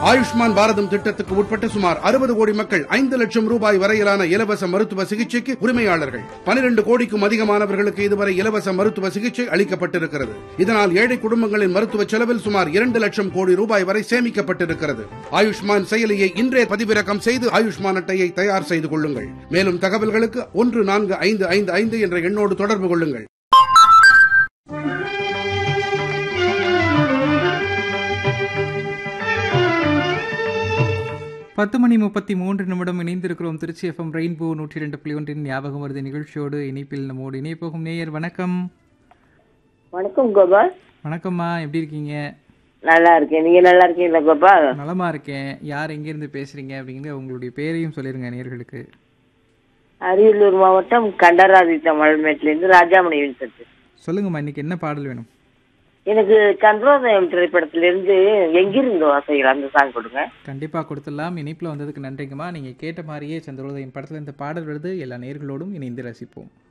ஆயுஷ்மான் பாரதம் திட்டத்துக்கு உட்பட்ட சுமார் அறுபது கோடி மக்கள் ஐந்து லட்சம் ரூபாய் வரையிலான இலவச மருத்துவ சிகிச்சைக்கு உரிமையாளர்கள் பனிரெண்டு கோடிக்கும் அதிகமானவர்களுக்கு இதுவரை இலவச மருத்துவ சிகிச்சை அளிக்கப்பட்டிருக்கிறது இதனால் ஏழை குடும்பங்களின் மருத்துவ செலவில் சுமார் இரண்டு லட்சம் கோடி ரூபாய் வரை சேமிக்கப்பட்டிருக்கிறது ஆயுஷ்மான் செயலியை இன்றே பதிவிறக்கம் செய்து ஆயுஷ்மான் அட்டையை தயார் செய்து கொள்ளுங்கள் மேலும் தகவல்களுக்கு ஒன்று நான்கு ஐந்து ஐந்து ஐந்து என்ற எண்ணோடு தொடர்பு கொள்ளுங்கள் பத்து மணி முப்பத்தி மூன்று நிமிடம் இணைந்திருக்கிறோம் திருச்சி எஃப்எம் ரெயின்போ நூற்றி ரெண்டு புள்ளி ஒன்றின் ஞாபகம் வருது நிகழ்ச்சியோடு இணைப்பில் நம்மோடு இணைப்போகும் நேயர் வணக்கம் வணக்கம் கோபால் வணக்கம்மா எப்படி இருக்கீங்க நல்லா இருக்கேன் நீங்க நல்லா இருக்கீங்களா கோபால் நலமா இருக்கேன் யார் எங்கேருந்து பேசுறீங்க அப்படிங்கிற உங்களுடைய பேரையும் சொல்லிருங்க நேயர்களுக்கு அரியலூர் மாவட்டம் கண்டராதித்த மலமேட்டிலிருந்து ராஜாமணி வின்சென்ட் சொல்லுங்கம்மா இன்னைக்கு என்ன பாடல் வேணும் எனக்கு சந்திரோதயம் திரைப்படத்திலிருந்து எங்கிருந்து வாசைகள் அந்த சாங் கொடுங்க கண்டிப்பா கொடுத்துடலாம் இணைப்பில் வந்ததுக்கு நன்றிங்கம்மா நீங்க கேட்ட மாதிரியே சந்திரோதயம் படத்துல இந்த பாடல் வருது எல்லா நேயர்களோடும் இணைந்து ரசிப்போம்